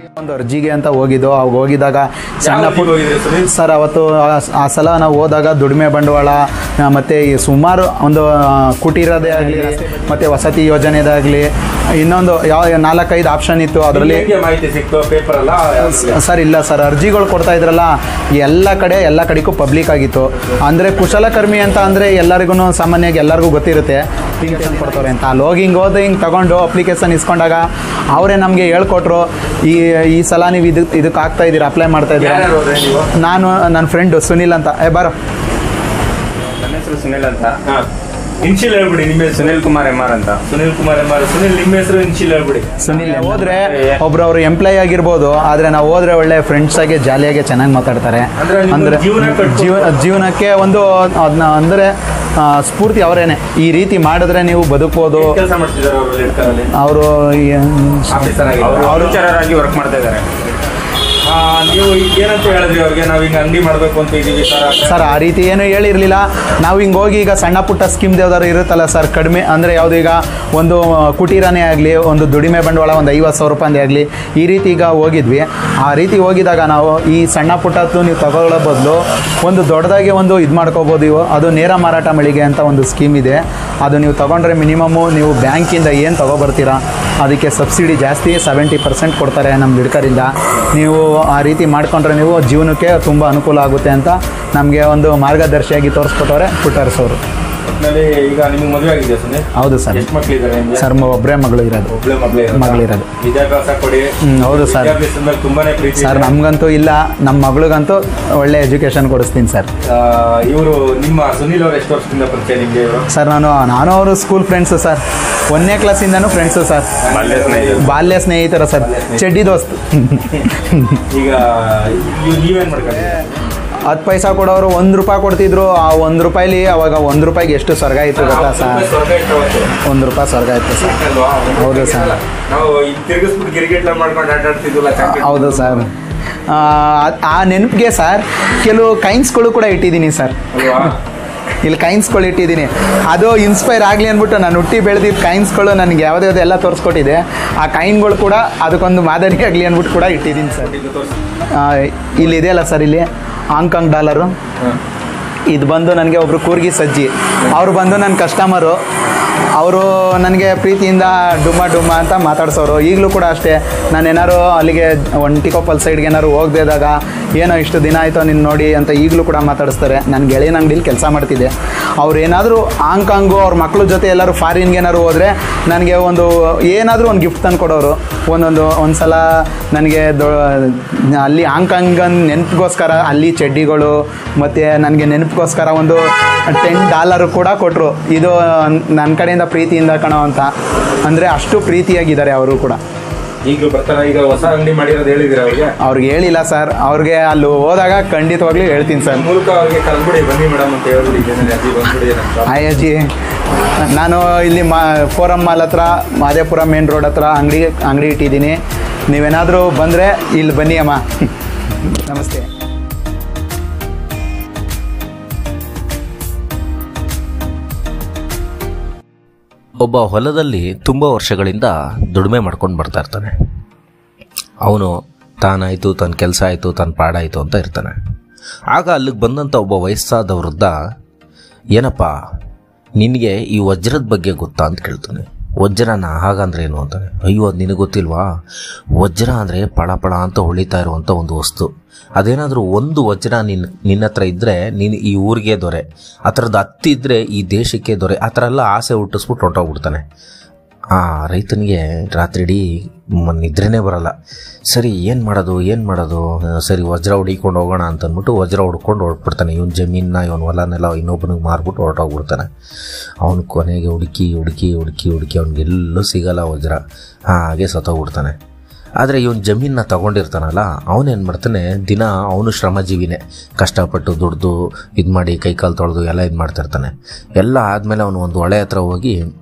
ಒಂದು ಅರ್ಜಿಗೆ ಅಂತ ಹೋಗಿದ್ದು ಅವಾಗ ಹೋಗಿದಾಗ ಸಣ್ಣ ಯಾವ ಪುಟ್ಟ ಹೋಗಿದ್ರಿ ಸುನೀಲ್? ಸರ್ ಅವತ್ತು ಆ- ಆ ಸಲ ನಾವು ಹೋದಾಗ ದುಡಿಮೆ ಬಂಡವಾಳ ಆ, ಮತ್ತೆ ಈ ಸುಮಾರು ಒಂದು ಆ, ಕುಟೀರದೇ ಆಗಲಿ ಮತ್ತೆ ವಸತಿ ಯೋಜನೆದಾಗಲಿ ಇನ್ನೊಂದು ಯಾವ ನಾಲ್ಕೈದು ಆಪ್ಷನ್ ಇತ್ತು ಅದರಲ್ಲಿ ಹೆಂಗೆ ಮಾಹಿತಿ ಸಿಕ್ತು ಪೇಪರ್ ಅಲ್ಲ ಯಾವ್ದ್ರಲ್ಲಿ? ಸರ್ ಇಲ್ಲ ಸರ್ ಅರ್ಜಿಗಳು ಕೊಡ್ತಾ ಇದ್ರಲ್ಲ ಎಲ್ಲ ಕಡೆ ಎಲ್ಲ ಕಡೆಗೂ ಪಬ್ಲಿಕ್ ಆಗಿತ್ತು ಅಂದರೆ ಕುಶಲಕರ್ಮಿ ಅಂತ ಅಂದರೆ ಎಲ್ಲರಿಗೂ ಸಾಮಾನ್ಯವಾಗಿ ಎಲ್ಲರಿಗೂ ಗೊತ್ತಿರುತ್ತೆ ಅಪ್ಲಿಕೇಶನ್ ಕೊಡ್ತಾರೆ ಅಂತ ಅಲ್ಲಿ ಹೋಗಿ ಹಿಂಗೆ ಹೋದ ಹಿಂಗೆ ತಗೊಂಡು ಅಪ್ಲಿಕೇಶನ್ ಇಸ್ಕೊಂಡಾಗ ಅವರೇ ನಮಗೆ ಹೇಳ್ಕೊಟ್ರು ಈ ಈ ಸಲ ನೀವು ಇದಕ್ಕೆ ಇದಕ್ಕೆ ಆಗ್ತಾ ಇದ್ದೀರಾ ಅಪ್ಲೈ ಮಾಡ್ತಾ ಇದ್ದೀರಾ ಯಾರ್ಯಾರು ಹೋದ್ರಿ ನೀವು ನಾನು ನನ್ನ ಫ್ರೆಂಡು ಸುನಿಲ್ ಅಂತ ಏ ಬಾರೋ ನನ್ನ ಹೆಸರು ಸುನಿಲ್ ಅಂತ ಹಾ ಇನ್ಶಿಲ್ ಹೇಳ್ಬಿಡಿ ನಿಮ್ಮ ಹೆಸರು ಸುನಿಲ್ ಕುಮಾರ್ ಎಂ ಆರ್ ಅಂತ ಸುನಿಲ್ ಕುಮಾರ್ ಎಂ ಆರ್ ಸುನಿಲ್ ನಿಮ್ಮ ಹೆಸರು ಇನ್ಶಿಲ್ ಹೇಳ್ಬಿಡಿ ಸುನಿಲ್ ಹೋದ್ರೆ ಒಬ್ರು ಅವರು ಎಂಪ್ಲಾಯ್ ಆಗಿರ್ಬೋದು ಆದರೆ ನಾವು ಹೋದ್ರೆ ಒಳ್ಳೆ ಫ್ರೆಂಡ್ಸ್ ಆಗಿ ಜಾಲಿಯಾಗಿ ಚೆನ್ನಾಗಿ ಮಾತಾಡ್ತಾರೆ ಅಂದ್ರೆ ನಿಮ್ಮ ಅಂದ್ರೆ ಜೀವನ ಕಟ್ಕೊಂಡು- ಜೀವ ಜೀವನಕ್ಕೆ ಒಂದು ಅದನ್ನ ಅಂದರೆ ಆ, ಸ್ಫೂರ್ತಿ ಅವರೇನೆ ಈ ರೀತಿ ಮಾಡಿದ್ರೆ ನೀವು ಬದುಕ್ಬೋದು ಕೆಲಸ ಮಾಡ್ತಿದ್ದಾರೆ ಅವರು ಲಿಡ್ಕರಲ್ಲಿ ಅವರು ಆಫೀಸರ್ ಆಗಿ ಅವರು ಆಫೀಸರಾಗಿ ವರ್ಕ್ ಮಾಡ್ತಾ ಇದ್ದಾರೆ ಆ, ನೀವು ಈಗ ಏನಂತ ಹೇಳಿದ್ರಿ ಅವ್ರಿಗೆ ನಾವು ಹಿಂಗೆ ಅಂಗಡಿ ಮಾಡಬೇಕು ಅಂತ ಇದೀವಿ ಸರ್ ಸರ್ ಆ ರೀತಿ ಏನು ಹೇಳಿರಲಿಲ್ಲ ನಾವು ಹಿಂಗೆ ಹೋಗಿ ಈಗ ಸಣ್ಣ ಪುಟ್ಟ ಸ್ಕೀಮ್ ಯಾವ್ದಾದ್ರು ಇರುತ್ತಲ್ಲ ಸರ್ ಕಡಿಮೆ ಅಂದರೆ ಯಾವುದು ಈಗ ಒಂದು ಕುಟೀರನೇ ಆಗಲಿ ಒಂದು ದುಡಿಮೆ ಬಂಡವಾಳ ಒಂದು ಐವತ್ತು ಸಾವಿರ ರೂಪಾಯಿ ಆಗಲಿ ಈ ರೀತಿ ಈಗ ಹೋಗಿದ್ವಿ ಆ ರೀತಿ ಹೋಗಿದಾಗ ನಾವು ಈ ಸಣ್ಣ ಪುಟ್ಟದ್ದು ನೀವು ತಗೊಳ್ಳೋ ಬದಲು ಒಂದು ದೊಡ್ಡದಾಗಿ ಒಂದು ಇದು ಮಾಡ್ಕೋಬೋದು ಇವು ಅದು ನೇರ ಮಾರಾಟ ಮಳಿಗೆ ಅಂತ ಒಂದು ಸ್ಕೀಮ್ ಇದೆ ಅದು ನೀವು ತಗೊಂಡ್ರೆ ಮಿನಿಮಮ್ಮು ನೀವು ಬ್ಯಾಂಕಿಂದ ಏನು ತಗೊಬರ್ತೀರಾ ಅದಕ್ಕೆ ಸಬ್ಸಿಡಿ ಜಾಸ್ತಿ ಸೆವೆಂಟಿ ಪರ್ಸೆಂಟ್ ಕೊಡ್ತಾರೆ ನಮ್ಮ ಬಿಡ್ಕರಿಂದ ನೀವು ಆ ರೀತಿ ಮಾಡ್ಕೊಂಡ್ರೆ ನೀವು ಜೀವನಕ್ಕೆ ತುಂಬ ಅನುಕೂಲ ಆಗುತ್ತೆ ಅಂತ ನಮಗೆ ಒಂದು ಮಾರ್ಗದರ್ಶಿಯಾಗಿ ತೋರಿಸ್ಕೊಟ್ಟವ್ರೆ ಪುಟ್ಟರ್ಸ್ ಅವರು ಒಟ್ಟಿನಲ್ಲಿ ಈಗ ನಿಮ್ಗೆ ಮದುವೆ ಆಗಿದೆ ಸುನಿಲ್ ಹೌದು ಸರ್ ಎಷ್ಟು ಮಕ್ಳಿದ್ದಾರೆ ನಿಮ್ಗೆ ಸರ್ ಒಬ್ಬರೇ ಮಗಳು ಇರೋದು ಒಬ್ಳೆ ಮಗಳೇ ಮಗಳಿರೋದು. ವಿದ್ಯಾಭ್ಯಾಸ ಕೊಡಿ ಹ್ಮ್, ಹೌದು ಸರ್. ವಿದ್ಯಾಭ್ಯಾಸದ ಮೇಲೆ ತುಂಬಾನೇ ಪ್ರೀತಿ ಸರ್ ಇದೆ. ನಮಗಂತೂ ಇಲ್ಲ ನಮ್ಮ ಮಗಳಿಗಂತೂ ಒಳ್ಳೆ ಎಜುಕೇಷನ್ ಕೊಡಿಸ್ತೀನಿ ಸರ್ ಇವರು ನಿಮ್ಮ ಸುನಿಲ್ ಅವರು ಎಷ್ಟು ವರ್ಷದಿಂದ ಪರಿಚಯ ನಿಮಗೆ ಇವರು ಸರ್ ನಾನು ನಾನು ಅವರು ಸ್ಕೂಲ್ ಫ್ರೆಂಡ್ಸು ಸರ್ ಒಂದನೇ ಕ್ಲಾಸಿಂದನೂ ಫ್ರೆಂಡ್ಸು ಸರ್ ಬಾಲ್ಯ ಸ್ನೇಹಿತರು. ಬಾಲ್ಯ ಸ್ನೇಹಿತರ ಸರ್ ಚಡ್ಡಿ ದೋಸ್ತ್ ಈಗ ಇವ್- ನೀವೇನ್ ಮಾಡ್ಕೊಂಡಿದ್ದೀರಾ ಹತ್ತು ಪೈಸಾ ಕೊಡೋರು ಒಂದು ರೂಪಾಯಿ ಕೊಡ್ತಿದ್ರು ಆ ಒಂದು ರೂಪಾಯಿಲಿ ಅವಾಗ ಒಂದು ರೂಪಾಯಿಗೆ ಎಷ್ಟು ಸ್ವರ್ಗ ಇತ್ತು ಗೊತ್ತಾ ಸರ್ ಸ್ವರ್ಗ ಇತ್ತು ಅವತ್ತು. ಒಂದು ರೂಪಾಯಿ ಸ್ವರ್ಗ ಇತ್ತು ಸರ್ ಅಲ್ವಾ? ಹೌದು ಸರ್. ನಾವು ಈಗ ತಿರ್ಗಿಸ್ಬಿಟ್ಟು ಗಿರಿಗೆಟ್ಲ ಮಾಡ್ಕೊಂಡು ಆಟಾಡ್ತಿದ್ವಲ್ಲ ಚಾಕ್ಲೇಟ್ ಹೌದು ಸರ್ ಆ, ಆ ನೆನಪಿಗೆ ಸರ್ ಕೆಲವು ಕೈನ್ಸ್ಗಳು ಕೂಡ ಇಟ್ಟಿದ್ದೀನಿ ಸರ್ ಅಲ್ವಾ ಇಲ್ಲಿ ಕೈನ್ಸ್ಗಳು ಇಟ್ಟಿದ್ದೀನಿ ಅದು ಇನ್ಸ್ಪೈರ್ ಆಗಲಿ ಅಂದ್ಬಿಟ್ಟು ನಾನು ಹುಟ್ಟಿ ಬೆಳೆದಿದ್ದ ಕೈನ್ಸ್ಗಳು ನನಗೆ ಯಾವುದೇ ಯಾವುದೋ ಎಲ್ಲ ತೋರಿಸ್ಕೊಟ್ಟಿದೆ ಆ ಕೈನ್ಗಳು ಕೂಡ ಅದಕ್ಕೊಂದು ಮಾದರಿ ಆಗಲಿ ಅಂದ್ಬಿಟ್ಟು ಕೂಡ ಇಟ್ಟಿದ್ದೀನಿ ಸರ್ ಇದು ತೋರ್ಸು. ಆ, ಇಲ್ಲಿ ಇದೆಯಲ್ಲ ಸರ್ ಇಲ್ಲಿ ಹಾಂಗ್ಕಾಂಗ್ ಡಾಲರು ಹ. ಇದು ಬಂದು ನನಗೆ ಒಬ್ಬರು ಕೂರ್ಗಿ ಸಜ್ಜಿ ಅವರು ಬಂದು ನನ್ನ ಕಸ್ಟಮರು ಅವರು ನನಗೆ ಪ್ರೀತಿಯಿಂದ ಡುಮ್ಮ ಡುಮ್ಮ ಅಂತ ಮಾತಾಡ್ಸೋರು ಈಗಲೂ ಕೂಡ ಅಷ್ಟೇ ನಾನು ಏನಾರು ಅಲ್ಲಿಗೆ ಒಂಟಿಕೊಪ್ಪಲ್ ಸೈಡ್ಗೆ ಏನಾರು ಹೋಗ್ದೇದಾಗ ಏನೋ ಇಷ್ಟು ದಿನ ಆಯಿತು ನಿನ್ನ ನೋಡಿ ಅಂತ ಈಗಲೂ ಕೂಡ ಮಾತಾಡಿಸ್ತಾರೆ ನಾನು ಗೆಳೆಯನ ಅಂಗಡಿಲಿ ಕೆಲಸ ಮಾಡ್ತಿದ್ದೆ ಅವ್ರು ಏನಾದರೂ ಹಾಂಗ್ಕಾಂಗು ಅವ್ರ ಮಕ್ಳ ಜೊತೆ ಎಲ್ಲರೂ ಫಾರಿನ್ಗೆ ಏನಾದ್ರು ಹೋದರೆ ನನಗೆ ಒಂದು ಏನಾದರೂ ಒಂದು ಗಿಫ್ಟ್ ತಂದು ಕೊಡೋರು ಒಂದೊಂದು ಒಂದು ಸಲ ನನಗೆ ದೊ ಅಲ್ಲಿ ಹಾಂಗ್ಕಾಂಗ್ ನೆನಪಿಗೋಸ್ಕರ ಅಲ್ಲಿ ಚಡ್ಡಿಗಳು ಮತ್ತು ನನಗೆ ನೆನಪಿಗೋಸ್ಕರ ಒಂದು ಟೆನ್ ಡಾಲರು ಕೂಡ ಕೊಟ್ಟರು ಇದು ನನ್ನ ಕಡೆಯಿಂದ ಪ್ರೀತಿಯಿಂದ ಕಣೋ ಅಂತ ಅಂದರೆ ಅಷ್ಟು ಪ್ರೀತಿಯಾಗಿದ್ದಾರೆ ಅವರು ಕೂಡ ಈಗಲೂ ಬರ್ತಾರ ಈಗ ಹೊಸ ಅಂಗಡಿ ಮಾಡಿರೋದು ಹೇಳಿದಿರ ಅವ್ರಿಗೆ ಅವ್ರಿಗೆ ಹೇಳಿಲ್ಲ ಸರ್ ಅವ್ರಿಗೆ ಅಲ್ಲಿ ಹೋದಾಗ ಖಂಡಿತವಾಗ್ಲೂ ಹೇಳ್ತೀನಿ ಸರ್ ಮೂಲಕ ಅವ್ರಿಗೆ ಕಲ್ಬಿಡಿ ಬನ್ನಿ ಮೇಡಮ್ ಅಂತ ಹೇಳ್ಬಿಡಿ ಜನರೇ ಅಜ್ಜಿ ಬಂದ್ಬಿಡಿ ಅಂತ ಹಾಯ್ ಅಜ್ಜಿ ನಾನು ಇಲ್ಲಿ ಮಾ ಫೋರಮ್ ಮಾಲ್ ಹತ್ರ ಮಾದೇಪುರ ಮೇನ್ ರೋಡ್ ಹತ್ರ ಅಂಗಡಿ ಅಂಗಡಿ ಇಟ್ಟಿದ್ದೀನಿ ನೀವೇನಾದರೂ ಬಂದರೆ ಇಲ್ಲಿ ಬನ್ನಿ ಅಮ್ಮ ನಮಸ್ತೆ ಒಬ್ಬ ಹೊಲದಲ್ಲಿ ತುಂಬ ವರ್ಷಗಳಿಂದ ದುಡಿಮೆ ಮಾಡ್ಕೊಂಡು ಬರ್ತಾ ಇರ್ತಾನೆ ಅವನು ತಾನಾಯಿತು ತನ್ನ ಕೆಲಸ ಆಯಿತು ತನ್ನ ಪಾಡಾಯಿತು ಅಂತ ಇರ್ತಾನೆ ಆಗ ಅಲ್ಲಿಗೆ ಬಂದಂಥ ಒಬ್ಬ ವಯಸ್ಸಾದ ವೃದ್ಧ ಏನಪ್ಪ ನಿನಗೆ ಈ ವಜ್ರದ ಬಗ್ಗೆ ಗೊತ್ತಾ ಅಂತ ಕೇಳ್ತಾನೆ ವಜ್ರನ ಹಾಗಂದ್ರೆ ಏನು ಅಂತಾನೆ ಅಯ್ಯೋ ಅದು ನಿನಗೆ ಗೊತ್ತಿಲ್ವಾ ವಜ್ರ ಅಂದರೆ ಪಳ ಪಳ ಅಂತ ಹೊಳಿತಾ ಇರುವಂಥ ಒಂದು ವಸ್ತು ಅದೇನಾದರೂ ಒಂದು ವಜ್ರ ನಿನ್ನ ನಿನ್ನ ಹತ್ರ ಇದ್ದರೆ ನೀನು ಈ ಊರಿಗೆ ದೊರೆ ಆ ಥರದ್ದು ಹತ್ತು ಇದ್ದರೆ ಈ ದೇಶಕ್ಕೆ ದೊರೆ ಆ ಥರ ಎಲ್ಲ ಆಸೆ ಹುಟ್ಟಿಸ್ಬಿಟ್ಟು ಹೊಂಟೋಗ್ಬಿಡ್ತಾನೆ ಆ ರೈತನಿಗೆ ರಾತ್ರಿ ಇಡೀ ಮ- ನಿದ್ರೆನೇ ಬರಲ್ಲ ಸರಿ ಏನು ಮಾಡೋದು ಏನು ಮಾಡೋದು ಆ, ಸರಿ ವಜ್ರ ಹುಡಿಕೊಂಡು ಹೋಗೋಣ ಅಂತ ಅಂದ್ಬಿಟ್ಟು ವಜ್ರ ಹುಡ್ಕೊಂಡು ಹೊರಟ್ಬಿಡ್ತಾನೆ ಇವನ್ ಜಮೀನನ್ನ ಇವನ್ ಹೊಲನೆಲ್ಲ ಇನ್ನೊಬ್ಬನಿಗೆ ಮಾರ್ಬಿಟ್ಟು ಹೊರಟೋಗ್ಬಿಡ್ತಾನೆ ಅವನು ಕೊನೆಗೆ ಹುಡುಕಿ ಹುಡುಕಿ ಹುಡುಕಿ ಹುಡುಕಿ ಅವ್ನಿಗೆಲ್ಲೂ ಸಿಗಲ್ಲ ವಜ್ರ ಹಾಗೆ ಸತ್ತೋಗ್ಬಿಡ್ತಾನೆ ಆದರೆ ಇವನು ಜಮೀನನ್ನ ತಗೊಂಡಿರ್ತಾನಲ್ಲ ಅವನೇನು ಮಾಡ್ತಾನೆ ದಿನ ಅವನು ಶ್ರಮಜೀವಿನೇ ಕಷ್ಟಪಟ್ಟು ದುಡ್ದು ಇದು ಮಾಡಿ ಕೈಕಾಲು ತೊಳೆದು ಎಲ್ಲ ಇದು ಮಾಡ್ತಾ ಇರ್ತಾನೆ ಎಲ್ಲ ಆದಮೇಲೆ ಅವನು ಒಂದು ಹೊಳೆ ಹತ್ರ ಹೋಗಿ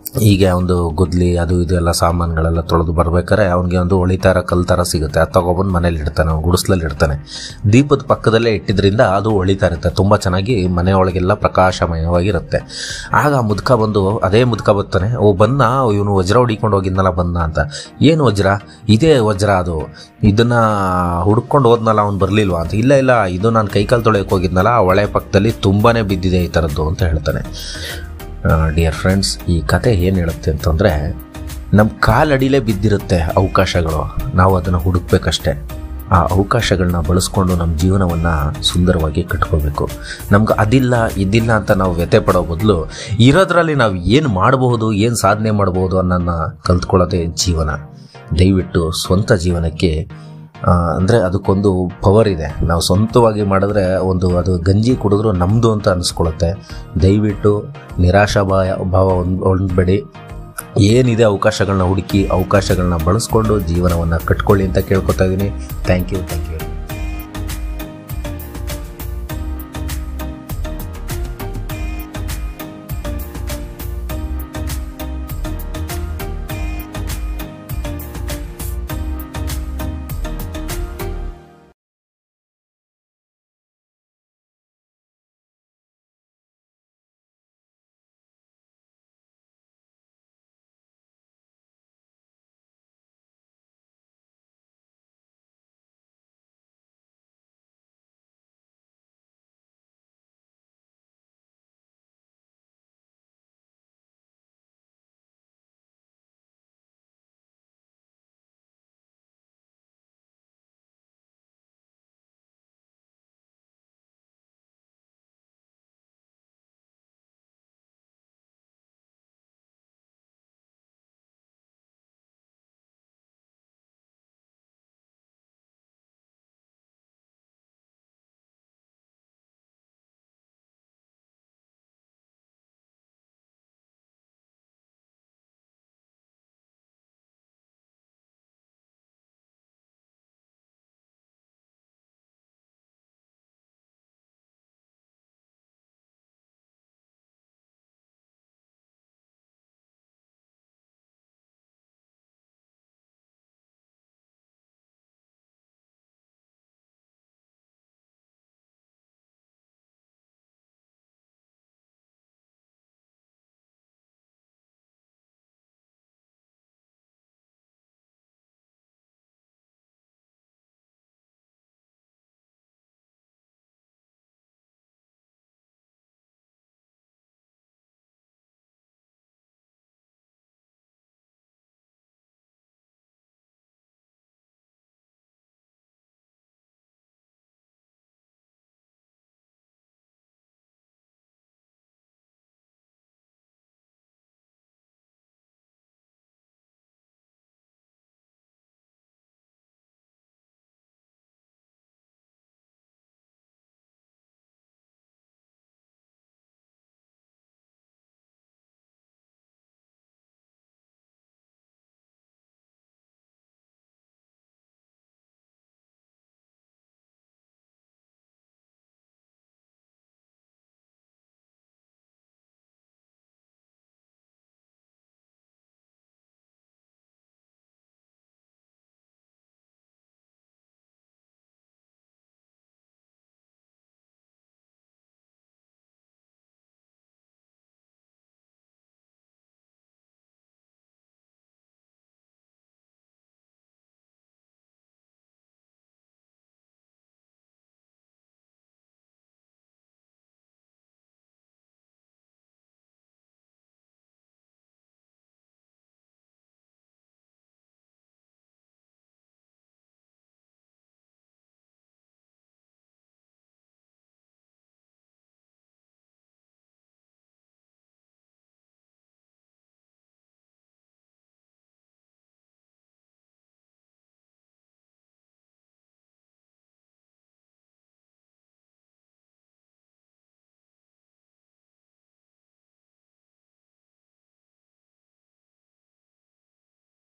ಹೀಗೆ ಒಂದು ಗುದ್ಲಿ ಅದು ಇದು ಎಲ್ಲ ಸಾಮಾನುಗಳೆಲ್ಲ ತೊಳೆದು ಬರ್ಬೇಕಾದ್ರೆ ಅವನಿಗೆ ಒಂದು ಒಳಿತಾರ ಕಲ್ ಥರ ಸಿಗುತ್ತೆ ಅದು ತಗೊಬಂದು ಮನೇಲಿ ಇಡ್ತಾನೆ ಅವ್ನು ಗುಡಿಸ್ಲಲ್ಲಿ ಇಡ್ತಾನೆ ದೀಪದ ಪಕ್ಕದಲ್ಲೇ ಇಟ್ಟಿದ್ರಿಂದ ಅದು ಒಳಿತಾ ಇರುತ್ತೆ ತುಂಬ ಚೆನ್ನಾಗಿ ಮನೆಯೊಳಗೆಲ್ಲ ಪ್ರಕಾಶಮಯವಾಗಿರುತ್ತೆ ಆಗ ಆ ಮುದ್ಕ ಬಂದು ಅದೇ ಮುದ್ಕ ಬರ್ತಾನೆ ಓ ಬಂದ ಇವನು ವಜ್ರ ಹೊಡಿಕೊಂಡು ಹೋಗಿದ್ನಲ್ಲ ಬಂದ ಅಂತ ಏನು ವಜ್ರ ಇದೇ ವಜ್ರ ಅದು ಇದನ್ನ ಹುಡ್ಕೊಂಡು ಹೋದ್ನಲ್ಲ ಅವ್ನು ಬರಲಿಲ್ವಾ ಅಂತ ಇಲ್ಲ ಇಲ್ಲ ಇದು ನಾನು ಕೈಕಾಲು ತೊಳೆಯಕ್ಕೆ ಹೋಗಿದ್ನಲ್ಲ ಆ ಹೊಳೆ ಪಕ್ಕದಲ್ಲಿ ತುಂಬಾ ಬಿದ್ದಿದೆ ಈ ಥರದ್ದು ಅಂತ ಹೇಳ್ತಾನೆ ಡಿಯರ್ ಫ್ರೆಂಡ್ಸ್ ಈ ಕತೆ ಏನು ಹೇಳುತ್ತೆ ಅಂತಂದರೆ ನಮ್ಮ ಕಾಲಡಿಲೇ ಬಿದ್ದಿರುತ್ತೆ ಅವಕಾಶಗಳು ನಾವು ಅದನ್ನು ಹುಡುಕ್ಬೇಕಷ್ಟೆ ಆ ಅವಕಾಶಗಳನ್ನ ಬಳಸ್ಕೊಂಡು ನಮ್ಮ ಜೀವನವನ್ನು ಸುಂದರವಾಗಿ ಕಟ್ಕೋಬೇಕು ನಮ್ಗೆ ಅದಿಲ್ಲ ಇದಿಲ್ಲ ಅಂತ ನಾವು ವ್ಯಥೆ ಪಡೋ ಬದಲು ಇರೋದ್ರಲ್ಲಿ ನಾವು ಏನು ಮಾಡಬಹುದು ಏನು ಸಾಧನೆ ಮಾಡಬಹುದು ಅನ್ನೋದನ್ನ ಕಲ್ತ್ಕೊಳ್ಳೋದೇ ಜೀವನ ದಯವಿಟ್ಟು ಸ್ವಂತ ಜೀವನಕ್ಕೆ ಅಂದರೆ ಅದಕ್ಕೊಂದು ಪವರ್ ಇದೆ ನಾವು ಸ್ವಂತವಾಗಿ ಮಾಡಿದ್ರೆ ಒಂದು ಅದು ಗಂಜಿ ಕುಡಿದ್ರೂ ನಮ್ಮದು ಅಂತ ಅನಿಸ್ಕೊಳ್ಳುತ್ತೆ ದಯವಿಟ್ಟು ನಿರಾಶಾ ಭಾವ ಭಾವ ಹೊಂದ್- ಹೊಂದ್ಬೇಡಿ ಏನಿದೆ ಅವಕಾಶಗಳನ್ನ ಹುಡುಕಿ ಅವಕಾಶಗಳನ್ನ ಬಳಸ್ಕೊಂಡು ಜೀವನವನ್ನು ಕಟ್ಕೊಳ್ಳಿ ಅಂತ ಕೇಳ್ಕೊತಾ ಇದ್ದೀನಿ ಥ್ಯಾಂಕ್ ಯು ಥ್ಯಾಂಕ್ ಯು